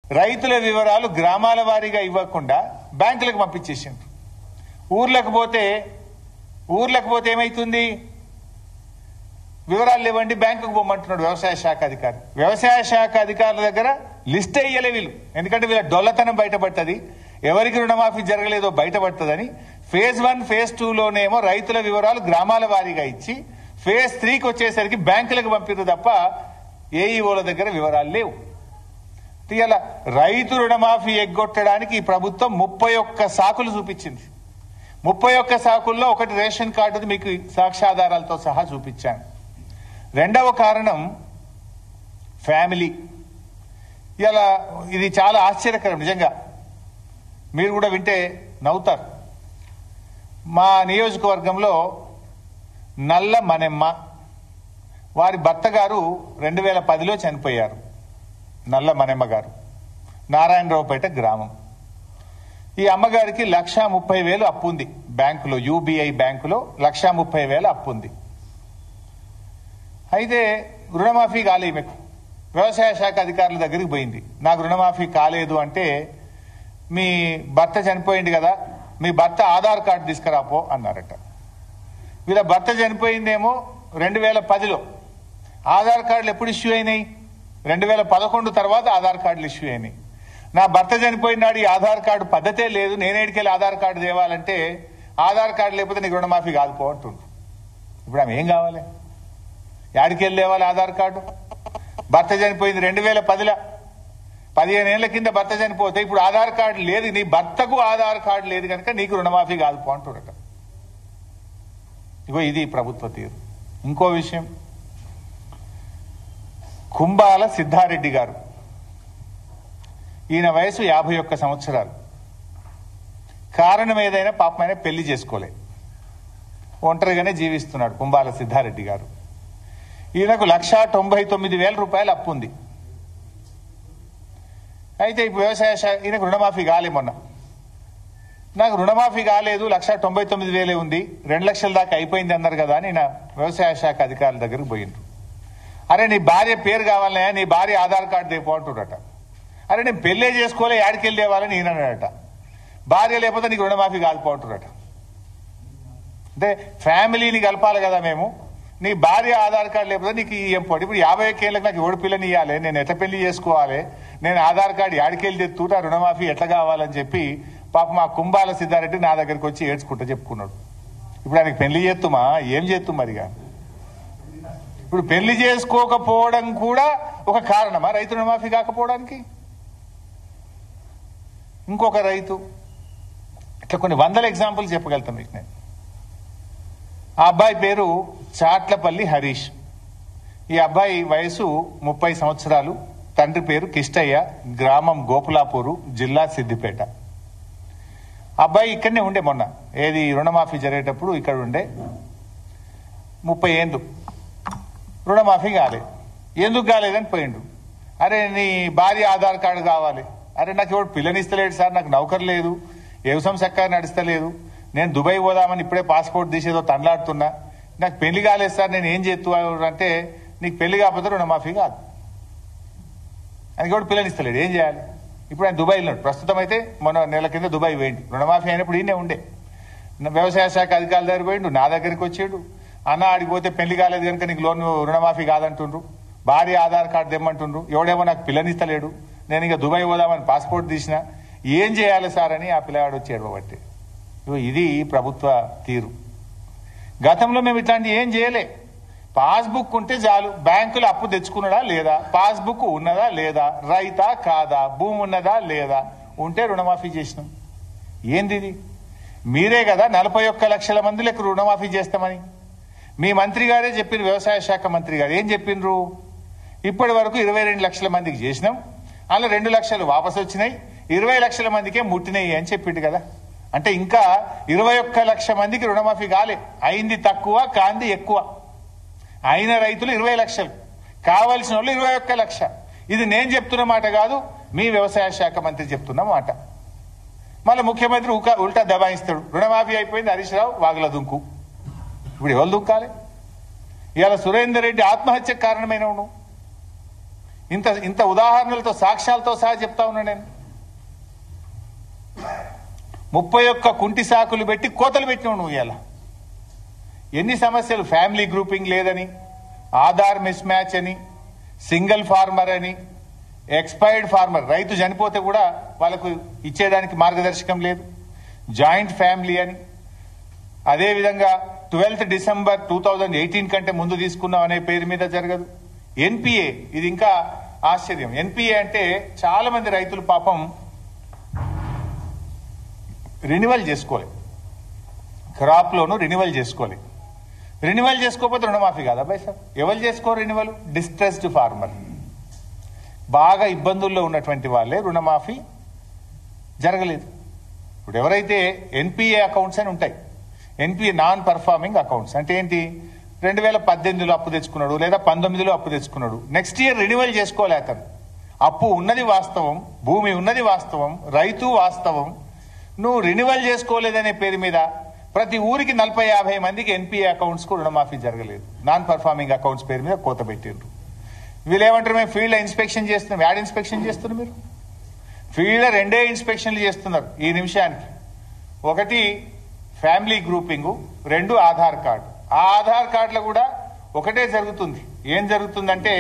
రైతుల వివరాలు గ్రామాల వారీగా ఇవ్వకుండా బ్యాంకులకు పంపించేసిండ్రు ఊర్లకు పోతే ఊర్లకు పోతే ఏమైతుంది వివరాలు ఇవ్వండి బ్యాంకుకు పోమంటున్నాడు వ్యవసాయ శాఖ అధికారి వ్యవసాయ శాఖ అధికారుల దగ్గర లిస్ట్ వేయలే వీళ్ళు ఎందుకంటే వీళ్ళ డొల్లతనం బయటపడుతుంది ఎవరికి రుణమాఫీ జరగలేదో బయటపడుతుందని ఫేజ్ వన్ ఫేజ్ టూలోనేమో రైతుల వివరాలు గ్రామాల వారీగా ఇచ్చి ఫేజ్ త్రీకి వచ్చేసరికి బ్యాంకులకు పంపిరు తప్ప ఏఈఓల దగ్గర వివరాలు లేవు ఇవాళ రైతు రుణమాఫీ ఎగ్గొట్టడానికి ఈ ప్రభుత్వం ముప్పై ఒక్క సాకులు చూపించింది ముప్పై ఒక్క సాకుల్లో ఒకటి రేషన్ కార్డుది మీకు సాక్ష్యాధారాలతో సహా చూపించాను రెండవ కారణం ఫ్యామిలీ ఇలా ఇది చాలా ఆశ్చర్యకరం నిజంగా మీరు కూడా వింటే నవ్వుతారు మా నియోజకవర్గంలో నల్ల మనెమ్మ వారి భర్త గారు రెండు వేల పదిలో చనిపోయారు నల్ల మనెమ్మ గారు నారాయణరావుపేట గ్రామం ఈ అమ్మగారికి లక్షా ముప్పై వేలు అప్పు ఉంది బ్యాంకులో యూబీఐ బ్యాంకులో లక్షా ముప్పై వేలు అప్పు ఉంది అయితే రుణమాఫీ కాలే ఈమెకు వ్యవసాయ శాఖ అధికారుల దగ్గరికి పోయింది నాకు రుణమాఫీ కాలేదు అంటే మీ భర్త చనిపోయింది కదా మీ భర్త ఆధార్ కార్డు తీసుకురాపో అన్నారట వీళ్ళ భర్త చనిపోయిందేమో రెండు వేల పదిలో ఆధార్ కార్డులు ఎప్పుడు ఇష్యూ అయినాయి రెండు వేల పదకొండు తర్వాత ఆధార్ కార్డులు ఇష్యూ అయినాయి నా భర్త చనిపోయిన నాడు ఈ ఆధార్ కార్డు పద్ధతే లేదు నేనేడికెళ్ళి ఆధార్ కార్డు తేవాలంటే ఆధార్ కార్డు లేకపోతే నీకు రుణమాఫీ కాదు పో అంటుండ్రు ఇప్పుడు ఆమె ఏం కావాలి యాడికెళ్ళి తేవాలి ఆధార్ కార్డు భర్త చనిపోయింది రెండు వేల పదిలో పదిహేను ఏళ్ల కింద భర్త చనిపోతే ఇప్పుడు ఆధార్ కార్డు లేదు నీ భర్తకు ఆధార్ కార్డు లేదు కనుక నీకు రుణమాఫీ కాదు పో అంటుడట ఇగో ఇది ప్రభుత్వ తీరు ఇంకో విషయం కుంబాల సిద్ధారెడ్డి గారు ఈయన వయసు యాభై ఒక్క సంవత్సరాలు కారణం ఏదైనా పాపమైన పెళ్లి చేసుకోలే ఒంటరిగానే జీవిస్తున్నాడు కుంబాల సిద్ధారెడ్డి గారు ఈయనకు లక్షా తొంభై తొమ్మిది వేల రూపాయలు అప్పు ఉంది అయితే ఇప్పుడు వ్యవసాయ శాఖ ఈయనకు రుణమాఫీ కాలే మొన్న నాకు రుణమాఫీ కాలేదు లక్ష తొంభై తొమ్మిది వేలే ఉంది రెండు లక్షల దాకా అయిపోయింది అన్నారు కదా అని నా వ్యవసాయ శాఖ అధికారుల దగ్గరికి పోయిండ్రు అరే నీ భార్య పేరు కావాలనే నీ భార్య ఆధార్ కార్డు తెపో అంటుడట అరే నేను పెళ్ళే చేసుకోలే యాడికెళ్ళి తేవాలని ఈయన అన్నాడట భార్య లేకపోతే నీకు రుణమాఫీ కాలిపోతుండట అంటే ఫ్యామిలీని కలపాలి కదా మేము నీ భార్య ఆధార్ కార్డు లేకపోతే నీకు ఏం పోటీ ఇప్పుడు యాభై ఒక్కేళ్ళకి నాకు ఎవడు పిల్లని ఇవ్వాలి నేను ఎట్లా పెళ్లి చేసుకోవాలి నేను ఆధార్ కార్డు యాడికెళ్ళి తెత్తుట రుణమాఫీ ఎట్లా కావాలని చెప్పి పాప మా కుంభాల సిద్ధారెడ్డి నా దగ్గరికి వచ్చి ఏడ్చుకుంటా చెప్పుకున్నాడు ఇప్పుడు ఆయనకి పెళ్లి చేస్తుమా ఏం చేస్తు మరిగా ఇప్పుడు పెళ్లి చేసుకోకపోవడం కూడా ఒక కారణమా రైతు రుణమాఫీ కాకపోవడానికి ఇంకొక రైతు ఇట్లా కొన్ని వందల ఎగ్జాంపుల్ చెప్పగలుగుతాం మీకు నేను ఆ అబ్బాయి పేరు చాట్లపల్లి హరీష్ ఈ అబ్బాయి వయసు ముప్పై సంవత్సరాలు తండ్రి పేరు కిష్టయ్య గ్రామం గోపులాపూరు జిల్లా సిద్దిపేట అబ్బాయి ఇక్కడనే ఉండే మొన్న ఏది రుణమాఫీ జరిగేటప్పుడు ఇక్కడ ఉండే ముప్పై ఏండ్లు రుణమాఫీ కాలేదు ఎందుకు కాలేదని పోయిండు అరే నీ భార్య ఆధార్ కార్డు కావాలి అరే నాకు ఎవడు పిల్లనిస్తలేడు సార్ నాకు నౌకర్ లేదు వ్యవసాయం చక్కగా నడుస్తలేదు నేను దుబాయ్ పోదామని ఇప్పుడే పాస్పోర్ట్ తీసేదో తండ్లాడుతున్నా నాకు పెళ్లి కాలేదు సార్ నేను ఏం చేస్తూ అంటే నీకు పెళ్లి కాకపోతే రుణమాఫీ కాదు ఆయనకి ఎవడు పిల్లనిస్తలేడు ఏం చేయాలి ఇప్పుడు ఆయన దుబాయ్ ఉన్నాడు ప్రస్తుతం అయితే మొన్న నెల కింద దుబాయ్ పోయిండు రుణమాఫీ అయినప్పుడు ఈయనే ఉండే నా వ్యవసాయ శాఖ అధికారుల దగ్గర పోయిండు నా దగ్గరికి వచ్చాడు అన్న ఆడికి పోతే పెళ్లి కాలేదు కనుక నీకు లోన్ రుణమాఫీ కాదంటుండ్రు భార్య ఆధార్ కార్డు తెమ్మంటుండ్రు ఎవడేమో నాకు పిల్లనిస్తలేడు నేను ఇక దుబాయ్ పోదామని పాస్పోర్ట్ తీసిన ఏం చేయాలి సార్ అని ఆ పిల్లగాడు వచ్చి ఏడవబట్టి ఇగో ఇది ప్రభుత్వ తీరు గతంలో మేము ఇట్లాంటి ఏం చేయలే పాస్బుక్ ఉంటే చాలు బ్యాంకులో అప్పు తెచ్చుకున్నాడా లేదా పాస్బుక్ ఉన్నదా లేదా రైతా కాదా భూమి ఉన్నదా లేదా ఉంటే రుణమాఫీ చేసినాం ఏంది ఇది మీరే కదా నలభై ఒక్క లక్షల మందిలకు రుణమాఫీ చేస్తామని మీ మంత్రి గారే చెప్పిన వ్యవసాయ శాఖ మంత్రి గారు ఏం చెప్పిండ్రు ఇప్పటి వరకు ఇరవై రెండు లక్షల మందికి చేసినాం అలా రెండు లక్షలు వాపసు వచ్చినాయి ఇరవై లక్షల మందికే ముట్టినాయి అని చెప్పిండు కదా అంటే ఇంకా ఇరవై ఒక్క లక్ష మందికి రుణమాఫీ కాలే అయింది తక్కువ కాంది ఎక్కువ అయిన రైతులు ఇరవై లక్షలు కావలసిన వాళ్ళు ఇరవై ఒక్క లక్ష ఇది నేను చెప్తున్న మాట కాదు మీ వ్యవసాయ శాఖ మంత్రి చెప్తున్న మాట మళ్ళీ ముఖ్యమంత్రి ఉక ఉల్టా దబాయిస్తాడు రుణమాఫీ అయిపోయింది హరీష్ రావు వాగుల దుంకు ఇప్పుడు ఎవరు దుంకాలి ఇవాళ సురేందర్ రెడ్డి ఆత్మహత్యకు కారణమైన నువ్వు ఇంత ఇంత ఉదాహరణలతో సాక్ష్యాలతో సహా చెప్తా ఉన్నా నేను ముప్పై ఒక్క కుంటి సాకులు పెట్టి కోతలు పెట్టినావు నువ్వు ఇలా ఎన్ని సమస్యలు ఫ్యామిలీ గ్రూపింగ్ లేదని ఆధార్ మిస్ మ్యాచ్ అని సింగిల్ ఫార్మర్ అని ఎక్స్పైర్డ్ ఫార్మర్ రైతు చనిపోతే కూడా వాళ్ళకు ఇచ్చేదానికి మార్గదర్శకం లేదు జాయింట్ ఫ్యామిలీ అని అదేవిధంగా twelfth December two thousand eighteen కంటే ముందు తీసుకున్నాం అనే పేరు మీద జరగదు ఎన్పిఏ ఇది ఇంకా ఆశ్చర్యం ఎన్పిఏ అంటే చాలా మంది రైతులు పాపం రెన్యువల్ చేసుకోవాలి క్రాప్ లోను రెన్యువల్ చేసుకోవాలి రెన్యువల్ చేసుకోకపోతే రుణమాఫీ కాదా బై సార్ ఎవరు చేసుకో రెన్యువల్ డిస్ట్రెస్డ్ ఫార్మర్ బాగా ఇబ్బందుల్లో ఉన్నటువంటి వాళ్ళే రుణమాఫీ జరగలేదు ఇప్పుడు ఎవరైతే ఎన్పిఏ అకౌంట్స్ అని ఉంటాయి ఎన్పిఏ నాన్ పర్ఫార్మింగ్ అకౌంట్స్ అంటే ఏంటి రెండు వేల పద్దెనిమిదిలో అప్పు తెచ్చుకున్నాడు లేదా పంతొమ్మిదిలో అప్పు తెచ్చుకున్నాడు నెక్స్ట్ ఇయర్ రెన్యువల్ చేసుకోలే అతను అప్పు ఉన్నది వాస్తవం భూమి ఉన్నది వాస్తవం రైతు వాస్తవం నువ్వు రెన్యువల్ చేసుకోలేదనే పేరు మీద ప్రతి ఊరికి నలభై యాభై మందికి ఎన్పిఏ అకౌంట్స్ కు రుణమాఫీ జరగలేదు నాన్ పర్ఫార్మింగ్ అకౌంట్స్ పేరు మీద కోత పెట్టిండ్రు వీళ్ళు ఏమంటారు మేము ఫీల్డ్ ఇన్స్పెక్షన్ చేస్తున్నాం యాడ్ ఇన్స్పెక్షన్ చేస్తున్నారు మీరు ఫీల్డ్ రెండే ఇన్స్పెక్షన్లు చేస్తున్నారు ఈ నిమిషానికి ఒకటి ఫ్యామిలీ గ్రూపింగ్ రెండు ఆధార్ కార్డు ఆ ఆధార్ కార్డులో కూడా ఒకటే జరుగుతుంది ఏం జరుగుతుందంటే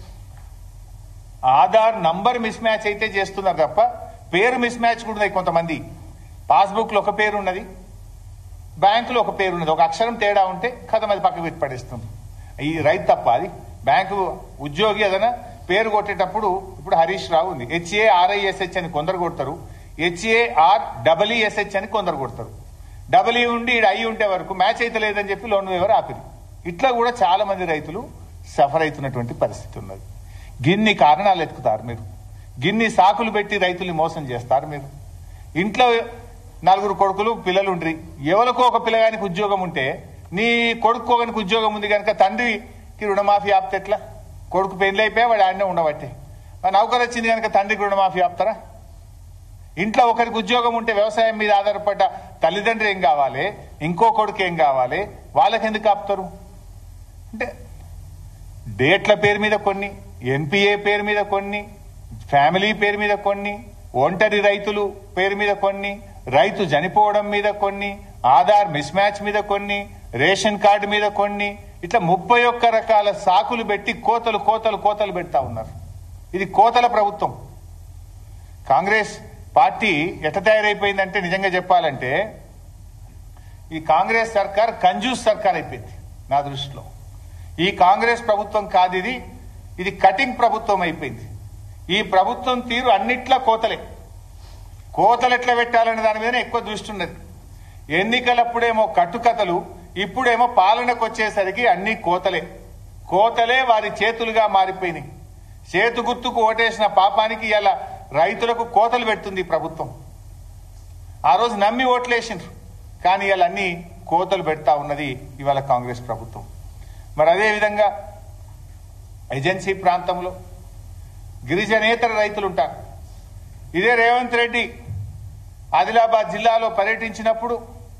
ఆధార్ నంబర్ మిస్ మ్యాచ్ అయితే చేస్తున్నారు తప్ప పేరు మిస్ మ్యాచ్ కూడా ఉన్నాయి కొంతమంది పాస్బుక్ లో ఒక పేరు ఉన్నది బ్యాంకులో ఒక పేరు ఉన్నది ఒక అక్షరం తేడా ఉంటే కథ అది పక్కకు పెట్టి పడేస్తుంది ఈ రైతు తప్ప అది బ్యాంకు ఉద్యోగి ఏదైనా పేరు కొట్టేటప్పుడు ఇప్పుడు హరీష్ రావు ఉంది హెచ్ఏ ఆర్ఐఎస్హెచ్ అని కొందరు కొడతారు హెచ్ఏఆర్ డబ్ల్యూఎస్హెచ్ అని కొందరు కొడతారు డబ్ల్యూ ఉండి ఈడ అయి ఉంటే వరకు మ్యాచ్ అయితే లేదని చెప్పి లోన్ ఎవరు ఆపిరి ఇట్లా కూడా చాలా మంది రైతులు సఫర్ అవుతున్నటువంటి పరిస్థితి ఉన్నది గిన్ని కారణాలు ఎత్తుకుతారు మీరు గిన్ని సాకులు పెట్టి రైతుల్ని మోసం చేస్తారు మీరు ఇంట్లో నలుగురు కొడుకులు పిల్లలు ఉండ్రి ఎవరికో ఒక పిల్లగానికి ఉద్యోగం ఉంటే నీ కొడుకు ఒకనికి ఉద్యోగం ఉంది కనుక తండ్రికి రుణమాఫీ ఆపితే ఎట్లా కొడుకు పెళ్లి అయిపోయా వాడు ఆడనే ఉండబట్టే మరి నౌకరు వచ్చింది కనుక తండ్రికి రుణమాఫీ ఆపుతారా ఇంట్లో ఒకరికి ఉద్యోగం ఉంటే వ్యవసాయం మీద ఆధారపడ్డ తల్లిదండ్రులు ఏం కావాలి ఇంకో కొడుకు ఏం కావాలి వాళ్ళకి ఎందుకు ఆపుతారు అంటే డేట్ల పేరు మీద కొన్ని ఎన్పిఏ పేరు మీద కొన్ని ఫ్యామిలీ పేరు మీద కొన్ని ఒంటరి రైతులు పేరు మీద కొన్ని రైతు చనిపోవడం మీద కొన్ని ఆధార్ మిస్ మ్యాచ్ మీద కొన్ని రేషన్ కార్డు మీద కొన్ని ఇట్లా ముప్పై ఒక్క రకాల సాకులు పెట్టి కోతలు కోతలు కోతలు పెడతా ఉన్నారు ఇది కోతల ప్రభుత్వం కాంగ్రెస్ పార్టీ ఎట్ట తయారైపోయిందంటే నిజంగా చెప్పాలంటే ఈ కాంగ్రెస్ సర్కార్ కంజూస్ సర్కార్ అయిపోయింది నా దృష్టిలో ఈ కాంగ్రెస్ ప్రభుత్వం కాదు ఇది ఇది కటింగ్ ప్రభుత్వం అయిపోయింది ఈ ప్రభుత్వం తీరు అన్నిట్లా కోతలే కోతలు ఎట్లా పెట్టాలనే దాని మీద ఎక్కువ దృష్టి ఉన్నది ఎన్నికలప్పుడేమో కట్టుకథలు ఇప్పుడేమో పాలనకు వచ్చేసరికి అన్ని కోతలే కోతలే వారి చేతులుగా మారిపోయినాయి చేతు గుర్తుకు ఓటేసిన పాపానికి ఇలా రైతులకు కోతలు పెడుతుంది ఈ ప్రభుత్వం ఆ రోజు నమ్మి ఓట్లేసిండ్రు కానీ ఇవాళ అన్ని కోతలు పెడతా ఉన్నది ఇవాళ కాంగ్రెస్ ప్రభుత్వం మరి అదే విధంగా ఏజెన్సీ ప్రాంతంలో గిరిజనేతర రైతులు ఉంటారు ఇదే రేవంత్ రెడ్డి ఆదిలాబాద్ జిల్లాలో పర్యటించినప్పుడు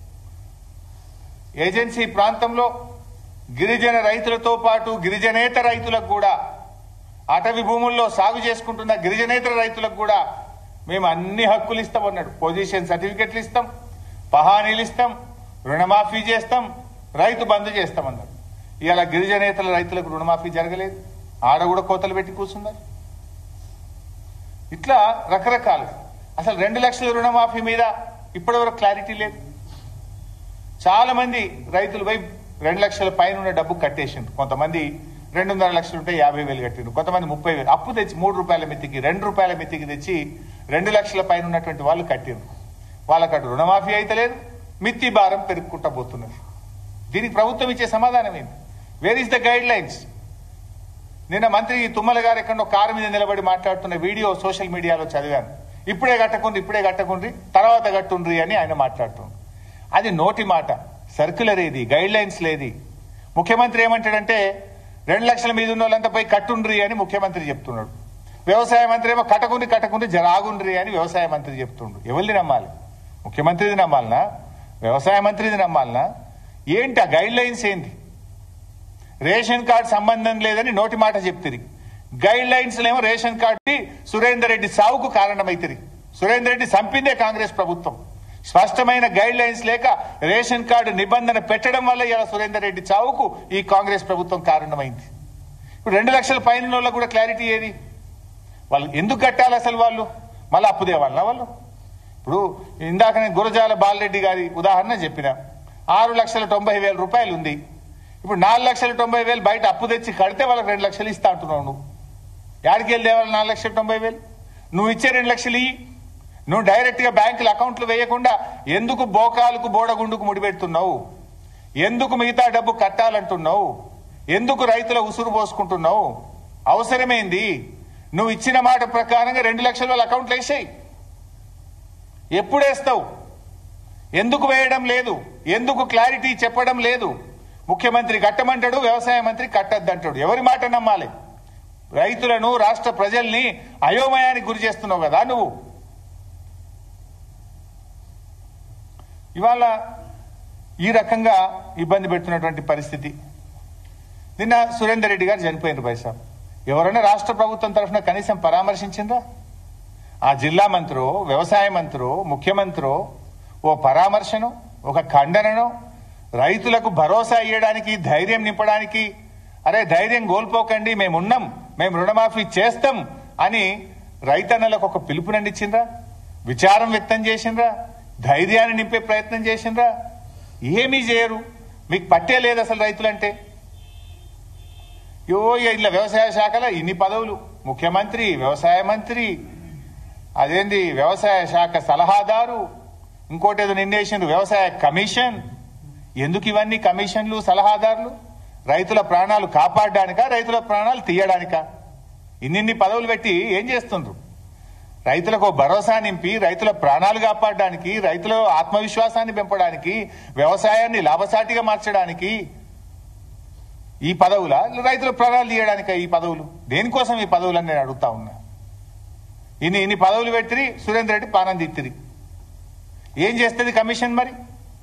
ఏజెన్సీ ప్రాంతంలో గిరిజన రైతులతో పాటు గిరిజనేత రైతులకు కూడా అటవీ భూముల్లో సాగు చేసుకుంటున్న గిరిజనేతర రైతులకు కూడా మేము అన్ని హక్కులు ఇస్తామన్నాడు పొజిషన్ సర్టిఫికెట్లు ఇస్తాం పహానీలు ఇస్తాం రుణమాఫీ చేస్తాం రైతు బంధు చేస్తామన్నారు ఇవాళ గిరిజనేతల రైతులకు రుణమాఫీ జరగలేదు ఆడ కూడా కోతలు పెట్టి కూర్చున్నారు ఇట్లా రకరకాలు అసలు రెండు లక్షల రుణమాఫీ మీద ఇప్పటివరకు క్లారిటీ లేదు చాలా మంది రైతులు పోయి రెండు లక్షల పైన ఉన్న డబ్బు కట్టేసిండ్రు కొంతమంది రెండున్నర లక్షలు ఉంటే యాభై వేలు కట్టిండ్రు కొంతమంది ముప్పై వేలు అప్పు తెచ్చి మూడు రూపాయల మితికి రెండు రూపాయల మితికి తెచ్చి రెండు లక్షల పైన ఉన్నటువంటి వాళ్ళు కట్టిండ్రు వాళ్ళకి అటు రుణమాఫీ అయితే లేదు మిత్తి భారం పెరుగుకుంటా పోతున్నది దీనికి ప్రభుత్వం ఇచ్చే సమాధానం ఏంటి where is the guidelines నిన్న మంత్రి తుమ్మల గారు ఎక్కడో కారు మీద నిలబడి మాట్లాడుతున్న వీడియో సోషల్ మీడియాలో చదివాను ఇప్పుడే కట్టకుండ్రి ఇప్పుడే కట్టకుండ్రి తర్వాత కట్టుండ్రి అని ఆయన మాట్లాడుతుండ్రు అది నోటి మాట సర్క్యులర్ ఏది గైడ్ లైన్స్ లేది ముఖ్యమంత్రి ఏమంటాడంటే రెండు లక్షల మీద ఉన్న వాళ్ళంతా పోయి కట్టుండ్రి అని ముఖ్యమంత్రి చెప్తున్నాడు వ్యవసాయ మంత్రి ఏమో కట్టకుండ్రి కట్టకుండ్రి జరాగుండ్రి అని వ్యవసాయ మంత్రి చెప్తుండ్రు ఎవరిని నమ్మాలి ముఖ్యమంత్రిది నమ్మాలనా వ్యవసాయ మంత్రిది నమ్మాలనా ఏంటి ఆ గైడ్ లైన్స్ ఏంటి రేషన్ కార్డు సంబంధం లేదని నోటి మాట చెప్తుంది గైడ్ లైన్స్ ఏమో రేషన్ కార్డు సురేందర్ రెడ్డి సావుకు కారణమైతుంది సురేందర్ రెడ్డి చంపిందే కాంగ్రెస్ ప్రభుత్వం స్పష్టమైన గైడ్ లైన్స్ లేక రేషన్ కార్డు నిబంధన పెట్టడం వల్ల ఇలా సురేందర్ రెడ్డి చావుకు ఈ కాంగ్రెస్ ప్రభుత్వం కారణమైంది ఇప్పుడు రెండు లక్షల పైన వాళ్ళకు కూడా క్లారిటీ ఏది వాళ్ళు ఎందుకు కట్టాలి అసలు వాళ్ళు మళ్ళీ అప్పు తేవాలనా వాళ్ళు ఇప్పుడు ఇందాక నేను గురజాల బాలరెడ్డి గారి ఉదాహరణ చెప్పిన ఆరు లక్షల తొంభై వేల రూపాయలు ఉంది ఇప్పుడు నాలుగు లక్షల తొంభై వేలు బయట అప్పు తెచ్చి కడితే వాళ్ళకి రెండు లక్షలు ఇస్తా అంటున్నావు నువ్వు యాడికి వెళ్ళి తేవాలి నాలుగు లక్షల తొంభై వేలు నువ్వు ఇచ్చే రెండు లక్షలు ఇయ్యి నువ్వు డైరెక్ట్ గా బ్యాంకుల అకౌంట్లు వేయకుండా ఎందుకు బోకాలకు బోడగుండుకు ముడిపెడుతున్నావు ఎందుకు మిగతా డబ్బు కట్టాలంటున్నావు ఎందుకు రైతుల ఉసురు పోసుకుంటున్నావు అవసరమేంది నువ్వు ఇచ్చిన మాట ప్రకారంగా రెండు లక్షల వాళ్ళ అకౌంట్లు వేసాయి ఎప్పుడు వేస్తావు ఎందుకు వేయడం లేదు ఎందుకు క్లారిటీ చెప్పడం లేదు ముఖ్యమంత్రి కట్టమంటాడు వ్యవసాయ మంత్రి కట్టద్దంటాడు ఎవరి మాట నమ్మాలి రైతులను రాష్ట్ర ప్రజల్ని అయోమయానికి గురి చేస్తున్నావు కదా నువ్వు ఇవాళ ఈ రకంగా ఇబ్బంది పెడుతున్నటువంటి పరిస్థితి నిన్న సురేందర్ రెడ్డి గారు చనిపోయినారు పైసా ఎవరైనా రాష్ట్ర ప్రభుత్వం తరఫున కనీసం పరామర్శించిందా ఆ జిల్లా మంత్రో వ్యవసాయ మంత్రో ముఖ్యమంత్రో ఓ పరామర్శను ఒక ఖండనను రైతులకు భరోసా ఇవ్వడానికి ధైర్యం నింపడానికి అరే ధైర్యం కోల్పోకండి మేమున్నాం మేము రుణమాఫీ చేస్తాం అని రైతన్నలకు ఒక పిలుపునండిచ్చిండ్రా విచారం వ్యక్తం చేసిండ్రా ధైర్యాన్ని నింపే ప్రయత్నం చేసిండ్రా ఏమీ చేయరు మీకు పట్టే లేదు అసలు రైతులంటే యో ఇలా వ్యవసాయ శాఖలో ఇన్ని పదవులు ముఖ్యమంత్రి వ్యవసాయ మంత్రి అదేంది వ్యవసాయ శాఖ సలహాదారు ఇంకోటి ఏదో నిర్ణయించింది వ్యవసాయ కమిషన్ ఎందుకు ఇవన్నీ కమిషన్లు సలహాదారులు రైతుల ప్రాణాలు కాపాడడానికా రైతుల ప్రాణాలు తీయడానికా ఇన్నిన్ని పదవులు పెట్టి ఏం చేస్తుండ్రు రైతులకు ఓ భరోసా నింపి రైతుల ప్రాణాలు కాపాడడానికి రైతుల ఆత్మవిశ్వాసాన్ని పెంపడానికి వ్యవసాయాన్ని లాభసాటిగా మార్చడానికి ఈ పదవుల రైతుల ప్రాణాలు తీయడానిక ఈ పదవులు దేనికోసం ఈ పదవులని నేను అడుగుతా ఉన్నా ఇన్ని ఇన్ని పదవులు పెట్టి సురేందర్ రెడ్డి పానం తీత్తిరి ఏం చేస్తుంది కమిషన్ మరి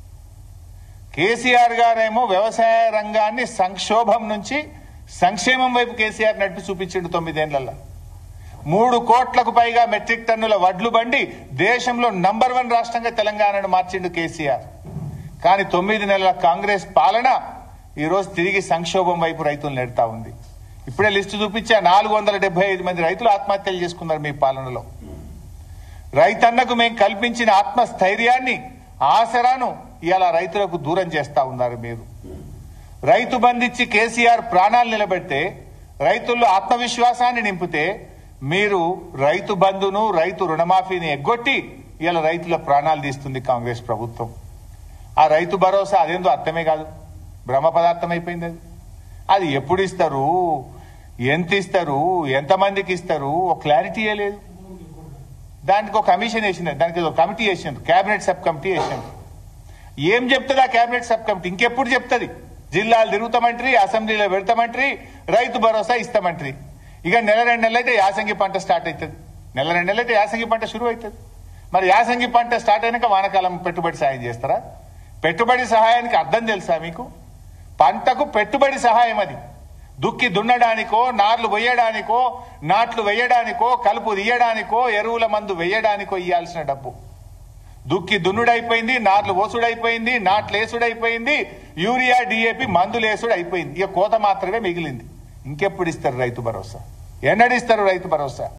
కేసీఆర్ గారేమో వ్యవసాయ రంగాన్ని సంక్షోభం నుంచి సంక్షేమం వైపు కేసీఆర్ నడిపి చూపించిండు తొమ్మిదేళ్లలో మూడు కోట్లకు పైగా మెట్రిక్ టన్నుల వడ్లు బండి దేశంలో నంబర్ వన్ రాష్ట్రంగా తెలంగాణను మార్చిండు కేసీఆర్ కానీ తొమ్మిది నెలల కాంగ్రెస్ పాలన ఈ రోజు తిరిగి సంక్షోభం వైపు రైతులు నెడతా ఉంది ఇప్పుడే లిస్టు చూపించా నాలుగు వందల డెబ్బై ఐదు మంది రైతులు ఆత్మహత్యలు చేసుకున్నారు మీ పాలనలో రైతన్నకు మేము కల్పించిన ఆత్మస్థైర్యాన్ని ఆసరాను ఇవాళ రైతులకు దూరం చేస్తా ఉన్నారు మీరు రైతు బంధించి కేసీఆర్ ప్రాణాలు నిలబెడితే రైతుల్లో ఆత్మవిశ్వాసాన్ని నింపితే మీరు రైతు బంధును రైతు రుణమాఫీని ఎగ్గొట్టి ఇలా రైతుల ప్రాణాలు తీస్తుంది కాంగ్రెస్ ప్రభుత్వం ఆ రైతు భరోసా అదేందో అర్థమే కాదు బ్రహ్మ పదార్థం అయిపోయింది అది అది ఎప్పుడు ఇస్తారు ఎంత ఇస్తారు ఎంతమందికి ఇస్తారు ఒక క్లారిటీ లేదు దానికి ఒక కమిషన్ వేసింది దానికి ఒక కమిటీ వేసిండ్రు కేబినెట్ సబ్ కమిటీ వేసిండ్రు ఏం చెప్తుంది ఆ కేబినెట్ సబ్ కమిటీ ఇంకెప్పుడు చెప్తుంది జిల్లాలు తిరుగుతామంట్రి అసెంబ్లీలో పెడతామంట్రి రైతు భరోసా ఇస్తామంట్రి ఇక నెల రెండు నెలలు అయితే యాసంగి పంట స్టార్ట్ అవుతుంది నెల రెండు నెలలు అయితే యాసంగి పంట షురు అవుతుంది మరి యాసంగి పంట స్టార్ట్ అయినాక వానకాలం పెట్టుబడి సాయం చేస్తారా పెట్టుబడి సహాయానికి అర్థం తెలుసా మీకు పంటకు పెట్టుబడి సహాయం అది దుక్కి దున్నడానికో నార్లు వేయడానికో నాట్లు వేయడానికో కలుపు తీయడానికో ఎరువుల మందు వేయడానికో ఇవ్వాల్సిన డబ్బు దుక్కి దున్నుడైపోయింది నార్లు ఓసుడైపోయింది నాట్లు వేసుడైపోయింది యూరియా డిఏపి మందులు వేసుడు అయిపోయింది ఇక కోత మాత్రమే మిగిలింది ఇంకెప్పుడు ఇస్తారు రైతు భరోసా ఎన్నడిస్తారు రైతు భరోసా